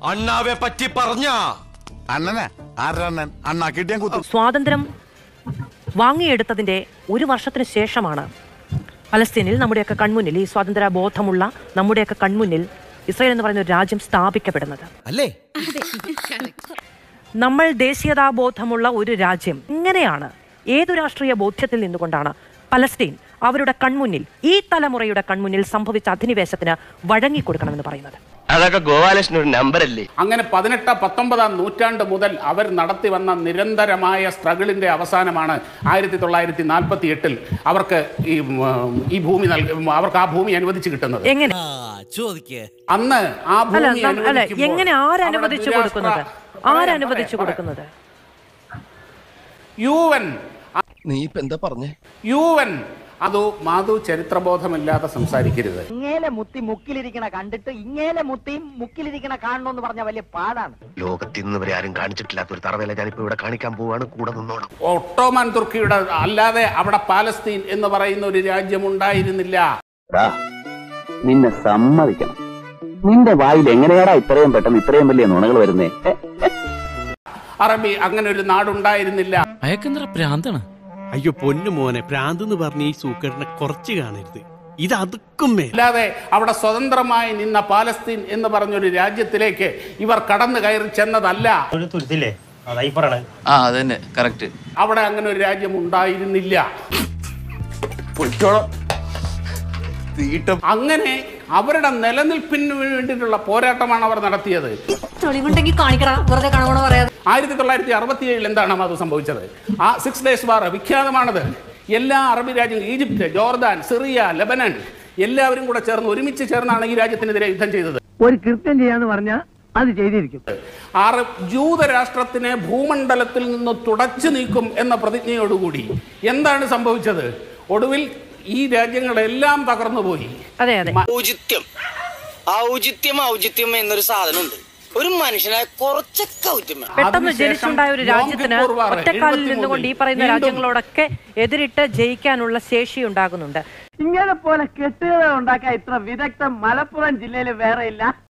അണ്ണാവെ പറ്റി പറഞ്ഞ അണ്ണനാ ആരുടെ അണ്ണൻ അണ്ണാ കിട്ടിയാൻ കുത്തും സ്വാതന്ത്ര്യം വാങ്ങിയെടുത്തതിന്റെ ഒരു വർഷത്തിന് ശേഷമാണ് പലസ്തീനിൽ നമ്മുടെയൊക്കെ കൺമുന്നിൽ ഈ സ്വാതന്ത്ര്യ ബോധമുള്ള നമ്മുടെയൊക്കെ കൺമുന്നിൽ ഇസ്രായേൽ എന്ന് പറയുന്ന ഒരു രാജ്യം സ്ഥാപിക്കപ്പെടുന്നത് അല്ലേ നമ്മൾ ദേശീയതാബോധമുള്ള ഒരു രാജ്യം ഇങ്ങനെയാണ് ഏതു രാഷ്ട്രീയ ബോധ്യത്തിൽ നിന്നുകൊണ്ടാണ് പലസ്തീൻ അവരുടെ കൺമുന്നിൽ ഈ തലമുറയുടെ കൺമുന്നിൽ സംഭവിച്ച അധിനിവേശത്തിന് വഴങ്ങിക്കൊടുക്കണമെന്ന് പറയുന്നത് അതൊക്കെ ഗോപാലകൃഷ്ണൻ ഒരു നമ്പറല്ലേ അങ്ങനെ പതിനെട്ട് പത്തൊമ്പതാം നൂറ്റാണ്ട് മുതൽ അവർ നടത്തി വന്ന നിരന്തരമായ സ്ട്രഗിളിന്റെ അവസാനമാണ് ആയിരത്തി തൊള്ളായിരത്തി നാൽപ്പത്തി എട്ടിൽ അവർക്ക് ഈ ഉം, ഈ ഭൂമി നൽകി അവർക്ക് ആ ഭൂമി അനുവദിച്ചു കിട്ടുന്നത് എങ്ങനെ അന്ന് ആ അല്ല ഭൂമി നം- അല്ല അനുവദിക്കുമ്പോൾ എങ്ങനെ ആരനുവദിച്ചു അവിടെ കൊടുക്കുന്നത് ദുരാഷ്ട്ര- ആരനുവദിച്ചു പറയാം, പറയാം. കൊടുക്കുന്നത് യു എൻ നീ ഇപ്പൊ എന്താ പറഞ്ഞേ യു എൻ അത് മാധു ചരിത്രബോധമില്ലാതെ സംസാരിക്കരുത് ഇങ്ങേലെ മുത്തി മുക്കിലിരിക്കണ കണ്ടിട്ട് ഇങ്ങേലെ മുത്തിയും മുക്കിലിരിക്കണ കാണണമെന്ന് പറഞ്ഞ വലിയ പാടാണ് ലോകത്തിൽ നിന്ന് വരെ ആരും കാണിച്ചിട്ടില്ലാത്ത ഒരു തറവേല ഞാനിപ്പോ ഇവിടെ കാണിക്കാൻ പോവാണ് കൂടെ നിന്നോണം ഒട്ടോമാൻ തുർക്കിയുടെ അല്ലാതെ അവിടെ പാലസ്തീൻ എന്ന് പറയുന്ന ഒരു രാജ്യം ഉണ്ടായിരുന്നില്ല നിന്നെ സമ്മതിക്കണം നിന്റെ വായിൽ എങ്ങനെയാടാ ഇത്രയും പെട്ടെന്ന് ഇത്രയും വലിയ നുണകൾ വരുന്നേ അറബി അങ്ങനെ ഒരു നാടുണ്ടായിരുന്നില്ല അയക്കെന്തറ പ്രാന്താണ് അയ്യോ പൊന്നു മോനെ ഭ്രാന്ത് എന്ന് പറഞ്ഞ ഈ സൂക്കേടിനെ കുറച്ച് കാണരുത് ഇത് അതുക്കും മേൽ അല്ലാതെ അവിടെ സ്വതന്ത്രമായി നിന്ന പാലസ്തീൻ എന്ന് പറഞ്ഞൊരു രാജ്യത്തിലേക്ക് ഇവർ കടന്നു കയറി ചെന്നതല്ല ആ അതന്നെ കറക്റ്റ് അവിടെ അങ്ങനെ ഒരു രാജ്യം ഉണ്ടായിരുന്നില്ല അങ്ങനെ അവരുടെ നിലനിൽപ്പിന് വേണ്ടിയിട്ടുള്ള പോരാട്ടമാണ് അവർ നടത്തിയത് തെളിവുണ്ടെങ്കിൽ കാണിക്കടാ വെറുതെ കാണണോ പറയാതെ ആയിരത്തി തൊള്ളായിരത്തി അറുപത്തി ഏഴിൽ എന്താണ് അത് സംഭവിച്ചത് ആ സിക്സ് ഡേയ്സ് വാർ വിഖ്യാതമാണത് എല്ലാ അറബ് രാജ്യങ്ങളും ഈജിപ്ത് ജോർദാൻ സിറിയ ലെബനൻ എല്ലാവരും കൂടെ ചേർന്ന് ഒരുമിച്ച് ചേർന്നാണ് ഈ രാജ്യത്തിനെതിരെ യുദ്ധം ചെയ്തത് ഒരു കൃത്യം ചെയ്യാന്ന് പറഞ്ഞാ അത് ചെയ്തിരിക്കും ആറ് ജൂതരാഷ്ട്രത്തിനെ ഭൂമണ്ഡലത്തിൽ നിന്ന് തുടച്ചു നീക്കും എന്ന പ്രതിജ്ഞയോടുകൂടി എന്താണ് സംഭവിച്ചത് ഒടുവിൽ ഈ രാജ്യങ്ങളെല്ലാം തകർന്നുപോയി അതെ അതെ ഔചിത്യം ഔചിത്യം ഔചിത്യം എന്നൊരു സാധനമുണ്ട് ഒരു മനുഷ്യനായ കുറച്ചൊക്കെ ഔചിത്യം വേണം പെട്ടെന്ന് അതിനുശേഷം ജനിച്ചുണ്ടായ ഒരു യോം രാജ്യത്തിന് കിപ്പൂർ വാർ ഒറ്റക്കാലിൽ 73 നിന്നുകൊണ്ട് ഈ പറയുന്ന വീണ്ടും രാജ്യങ്ങളോടൊക്കെ എതിരിട്ട് ജയിക്കാനുള്ള ശേഷി ഉണ്ടാകുന്നുണ്ട് ഇങ്ങനെ പോലെ കെട്ടുകഥ ഉണ്ടാക്കാൻ ഇത്ര വിദഗ്ധം മലപ്പുറം ജില്ലയിൽ വേറെ ഇല്ല